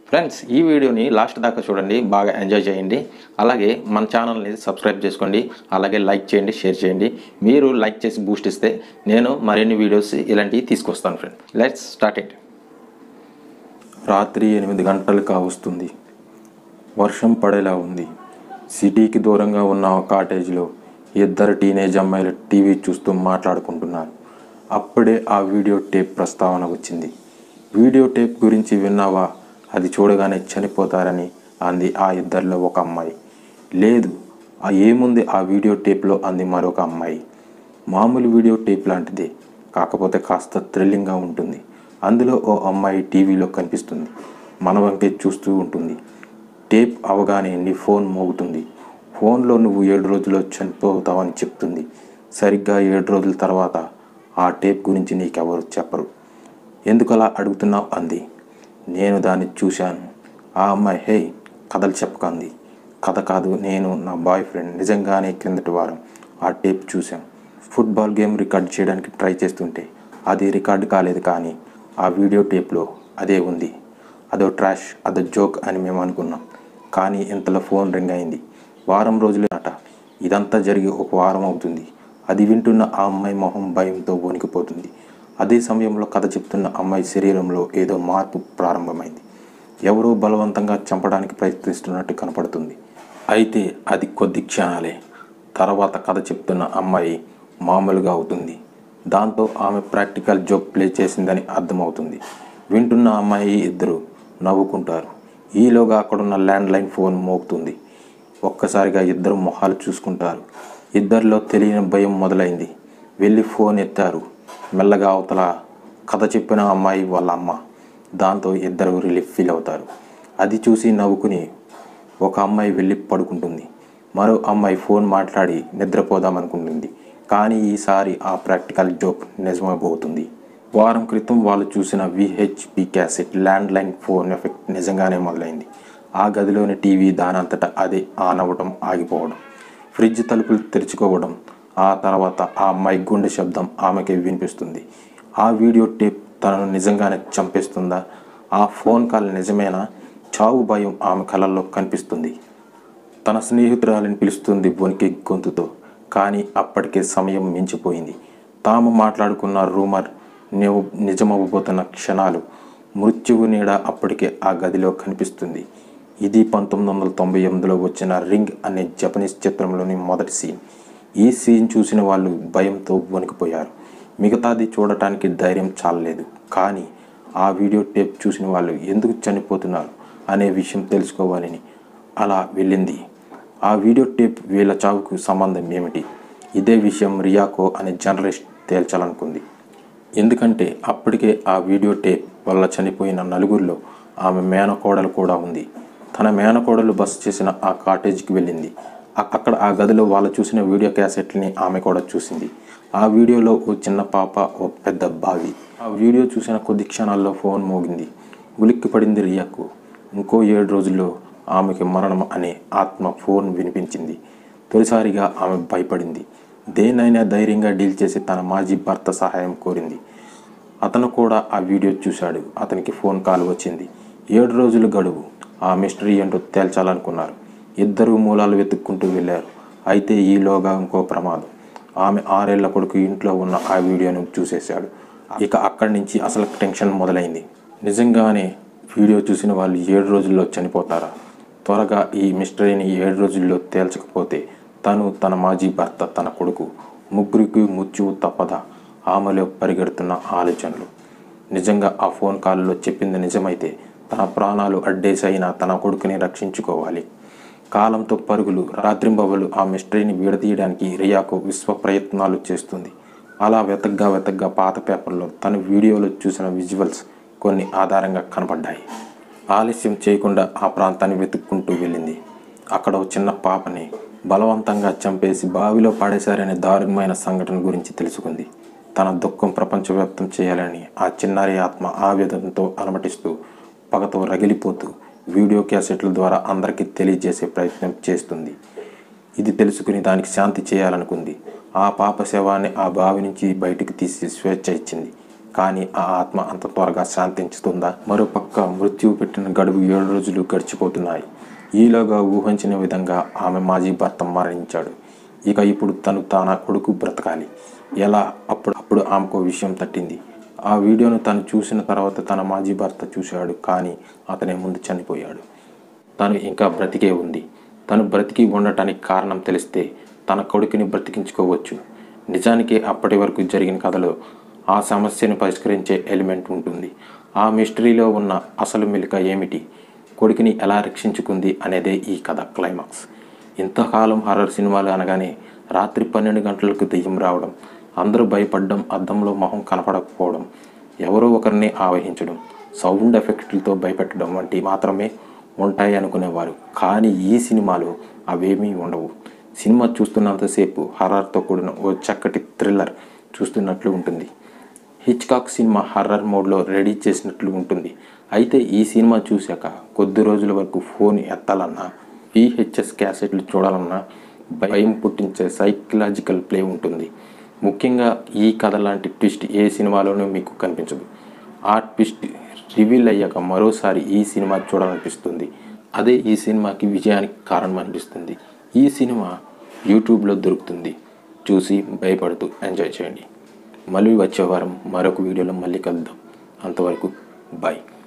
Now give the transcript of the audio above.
friends ఈ వీడియోని last దాకా చూడండి బాగా ఎంజాయ్ చేయండి అలాగే మన ఛానల్ని సబ్స్క్రైబ్ చేసుకోండి అలాగే లైక్ చేయండి షేర్ చేయండి మీరు లైక్ చేసి బూస్ట్ ఇస్తే నేను మరిన్ని వీడియోస్ ఇలాంటివి తీసుకొస్తాను ఫ్రెండ్ లెట్స్ స్టార్ట్ ఇట్ రాత్రి ఎనిమిది గంటలు కావస్తుంది వర్షం పడేలా ఉంది సిటీకి దూరంగా ఉన్న ఒక కాటేజ్లో ఇద్దరు టీనేజ్ అమ్మాయిలు టీవీ చూస్తూ మాట్లాడుకుంటున్నారు అప్పుడే ఆ వీడియో టేప్ ప్రస్తావన వచ్చింది వీడియో టేప్ గురించి విన్నావా అది చూడగానే చనిపోతారని అంది ఆ ఇద్దరిలో ఒక అమ్మాయి లేదు ఆ ఏముంది ఆ వీడియో టేప్లో అంది మరొక అమ్మాయి మామూలు వీడియో టేప్ లాంటిదే కాకపోతే కాస్త థ్రిల్లింగ్గా ఉంటుంది అందులో ఓ అమ్మాయి టీవీలో కనిపిస్తుంది మన వంకే చూస్తూ ఉంటుంది టేప్ అవగానే నీ ఫోన్ మోగుతుంది ఫోన్లో నువ్వు ఏడు రోజుల్లో చనిపోతావని చెప్తుంది సరిగ్గా ఏడు రోజుల తర్వాత ఆ టేప్ గురించి నీకెవరు చెప్పరు ఎందుకలా అడుగుతున్నావు అంది నేను దాన్ని చూశాను ఆ అమ్మాయి హే కథలు చెప్పకంది కథ కాదు నేను నా బాయ్ ఫ్రెండ్ నిజంగానే క్రిందటి వారం ఆ టేప్ చూశాం ఫుట్బాల్ గేమ్ రికార్డ్ చేయడానికి ట్రై చేస్తుంటే అది రికార్డ్ కాలేదు కానీ ఆ వీడియో టేప్లో అదే ఉంది అదో ట్రాష్ అదో జోక్ అని మేము అనుకున్నాం కానీ ఇంతలో ఫోన్ రింగ్ అయింది వారం రోజులే అట ఇదంతా జరిగి ఒక వారం అవుతుంది అది వింటున్న ఆ అమ్మాయి మొహం భయంతో వణికిపోతుంది అదే సమయంలో కథ చెప్తున్న అమ్మాయి శరీరంలో ఏదో మార్పు ప్రారంభమైంది ఎవరో బలవంతంగా చంపడానికి ప్రయత్నిస్తున్నట్టు కనపడుతుంది అయితే అది కొద్ది క్షణాలే తర్వాత కథ చెప్తున్న అమ్మాయి మామూలుగా అవుతుంది దాంతో ఆమె ప్రాక్టికల్ జోక్ ప్లే చేసిందని అర్థమవుతుంది వింటున్న అమ్మాయి ఇద్దరు నవ్వుకుంటారు ఈలోగా అక్కడున్న ల్యాండ్ లైన్ ఫోన్ మోగుతుంది ఒక్కసారిగా ఇద్దరు మొహాలు చూసుకుంటారు ఇద్దరిలో తెలియని భయం మొదలైంది వెళ్ళి ఫోన్ ఎత్తారు మెల్లగా అవతల కథ చెప్పిన అమ్మాయి వాళ్ళ అమ్మ దాంతో ఇద్దరు రిలీఫ్ ఫీల్ అవుతారు అది చూసి నవ్వుకుని ఒక అమ్మాయి వెళ్ళి పడుకుంటుంది మరో అమ్మాయి ఫోన్ మాట్లాడి నిద్రపోదామనుకుంటుంది కానీ ఈసారి ఆ ప్రాక్టికల్ జోక్ నిజమైపోతుంది వారం క్రితం వాళ్ళు చూసిన V H S cassette landline phone effect నిజంగానే మొదలైంది ఆ గదిలోని టీవీ దానంతటా అదే ఆన్ అవ్వడం ఆగిపోవడం ఫ్రిడ్జ్ తలుపులు తెరుచుకోవడం ఆ తర్వాత ఆ అమ్మాయి గుండె శబ్దం ఆమెకి వినిపిస్తుంది ఆ వీడియో టేప్ తనను నిజంగానే చంపేస్తుందా ఆ ఫోన్ కాల్ నిజమేనా చావు భయం ఆమె కళల్లో కనిపిస్తుంది తన స్నేహితురాలిని పిలుస్తుంది వణికి గొంతుతో కానీ అప్పటికే సమయం మించిపోయింది తాము మాట్లాడుకున్న రూమర్ నివ నిజమవ్వబోతున్న క్షణాలు మృత్యువు నీడ అప్పటికే ఆ గదిలో కనిపిస్తుంది ఇది పంతొమ్మిది వందల తొంభై ఎనిమిదిలో వచ్చిన రింగ్ అనే జపనీస్ చిత్రంలోని మొదటి సీన్ ఈ సీన్ చూసిన వాళ్ళు భయంతో వణికిపోయారు మిగతాది చూడటానికి ధైర్యం చాలలేదు కానీ ఆ వీడియో టేప్ చూసిన వాళ్ళు ఎందుకు చనిపోతున్నారు అనే విషయం తెలుసుకోవాలని అలా వెళ్ళింది ఆ వీడియో టేప్ వీళ్ళ చావుకు సంబంధం ఏమిటి ఇదే విషయం రియాకో అనే జర్నలిస్ట్ తేల్చాలనుకుంది ఎందుకంటే అప్పటికే ఆ వీడియో టేప్ వల్ల చనిపోయిన నలుగురిలో ఆమె మేనకోడలు కూడా ఉంది తన మేనకోడలు బస చేసిన ఆ కాటేజ్కి వెళ్ళింది అ- అక్కడ ఆ గదిలో వాళ్ళు చూసిన వీడియో క్యాసెట్ని ఆమె కూడా చూసింది ఆ వీడియోలో ఓ చిన్న పాప ఓ పెద్ద బావి ఆ వీడియో చూసిన కొద్ది క్షణాల్లో ఫోన్ మోగింది ఉలిక్కి పడింది రియాకు ఇంకో ఏడు రోజుల్లో ఆమెకి మరణం అనే ఆత్మ ఫోన్ వినిపించింది తొలిసారిగా ఆమె భయపడింది దేనైనా ధైర్యంగా డీల్ చేసి తన మాజీ భర్త సహాయం కోరింది అతను కూడా ఆ వీడియో చూశాడు అతనికి ఫోన్ కాల్ వచ్చింది ఏడు రోజులు గడువు ఆ మిస్టరీ ఏంటో తేల్చాలనుకున్నారు ఇద్దరు మూలాలు వెతుక్కుంటూ వెళ్ళారు అయితే ఈలోగా ఇంకో ప్రమాదం ఆమె ఆరేళ్ల కొడుకు ఇంట్లో ఉన్న ఆ వీడియోను చూసేశాడు ఇక అక్కడి నుంచి అసలు టెన్షన్ మొదలైంది నిజంగానే వీడియో చూసిన వాళ్ళు ఏడు రోజుల్లో చనిపోతారా త్వరగా ఈ మిస్టరీని ఏడు రోజుల్లో తేల్చకపోతే తను తన మాజీ భర్త తన కొడుకు ముగ్గురికి మృత్యువు తప్పదా ఆమెలో పరిగెడుతున్న ఆలోచనలు నిజంగా ఆ ఫోన్ కాల్లో చెప్పింది నిజమైతే తన ప్రాణాలు అడ్డేసైనా తన కొడుకుని రక్షించుకోవాలి కాలంతో పరుగులు రాత్రింబవలు ఆ మిస్టరీని విడదీయడానికి రియాకు విశ్వ ప్రయత్నాలు చేస్తుంది అలా వెతగ్గా వెతగ్గా పాత పేపర్లో తన వీడియోలో చూసిన విజువల్స్ కొన్ని ఆధారంగా కనపడ్డాయి ఆలస్యం చేయకుండా ఆ ప్రాంతాన్ని వెతుక్కుంటూ వెళ్ళింది అక్కడ ఓ చిన్న పాపని బలవంతంగా చంపేసి బావిలో పాడేశారనే దారుణమైన సంఘటన గురించి తెలుసుకుంది తన దుఃఖం ప్రపంచవ్యాప్తం చేయాలని ఆ చిన్నారి ఆత్మ ఆవేదనతో అలమటిస్తూ పగతో రగిలిపోతూ వీడియో క్యాసెట్ల ద్వారా అందరికీ తెలియజేసే ప్రయత్నం చేస్తుంది ఇది తెలుసుకుని దానికి శాంతి చేయాలనుకుంది ఆ పాప శవాన్ని ఆ బావి నుంచి బయటికి తీసి స్వేచ్ఛ ఇచ్చింది కానీ ఆ ఆత్మ అంత త్వరగా శాంతించుతుందా మరోపక్క మృత్యువు పెట్టిన గడువు ఏడు రోజులు గడిచిపోతున్నాయి ఈలోగా ఊహించిన విధంగా ఆమె మాజీ భర్త మరణించాడు ఇక ఇప్పుడు తను తన కొడుకు బ్రతకాలి ఎలా అప్పుడు అప్పుడు ఆమెకు విషయం తట్టింది ఆ వీడియోను తను చూసిన తర్వాత తన మాజీ భర్త చూశాడు కానీ అతనే ముందు చనిపోయాడు తను ఇంకా బ్రతికే ఉంది తను బ్రతికి ఉండటానికి కారణం తెలిస్తే తన కొడుకుని బ్రతికించుకోవచ్చు నిజానికి అప్పటి వరకు జరిగిన కథలో ఆ సమస్యను పరిష్కరించే ఎలిమెంట్ ఉంటుంది ఆ మిస్టరీలో ఉన్న అసలు మెలిక ఏమిటి కొడుకుని ఎలా రక్షించుకుంది అనేదే ఈ కథ క్లైమాక్స్ ఇంతకాలం హర్రర్ సినిమాలు అనగానే రాత్రి పన్నెండు గంటలకు దెయ్యం రావడం అందరూ భయపడడం అద్దంలో మొహం కనపడకపోవడం ఎవరో ఒకరిని ఆవహించడం సౌండ్ ఎఫెక్ట్లతో భయపెట్టడం వంటి మాత్రమే ఉంటాయి అనుకునేవారు కానీ ఈ సినిమాలో అవేమీ ఉండవు సినిమా చూస్తున్నంతసేపు హర్రర్తో కూడిన ఓ చక్కటి థ్రిల్లర్ చూస్తున్నట్లు ఉంటుంది హిచ్కాక్ సినిమా హర్రర్ మోడ్లో రెడీ చేసినట్లు ఉంటుంది అయితే ఈ సినిమా చూశాక కొద్ది రోజుల వరకు ఫోన్ ఎత్తాలన్నా విహెచ్ఎస్ క్యాసెట్లు చూడాలన్నా భయం పుట్టించే సైకలాజికల్ ప్లే ఉంటుంది ముఖ్యంగా ఈ కథ లాంటి ట్విస్ట్ ఏ సినిమాలోనూ మీకు కనిపించదు ఆ ట్విస్ట్ రివీల్ అయ్యాక మరోసారి ఈ సినిమా చూడాలనిపిస్తుంది అదే ఈ సినిమాకి విజయానికి కారణం అనిపిస్తుంది ఈ సినిమా యూట్యూబ్లో దొరుకుతుంది చూసి భయపడుతూ ఎంజాయ్ చేయండి మళ్ళీ వచ్చే వారం మరొక వీడియోలో మళ్ళీ కలుద్దాం అంతవరకు బాయ్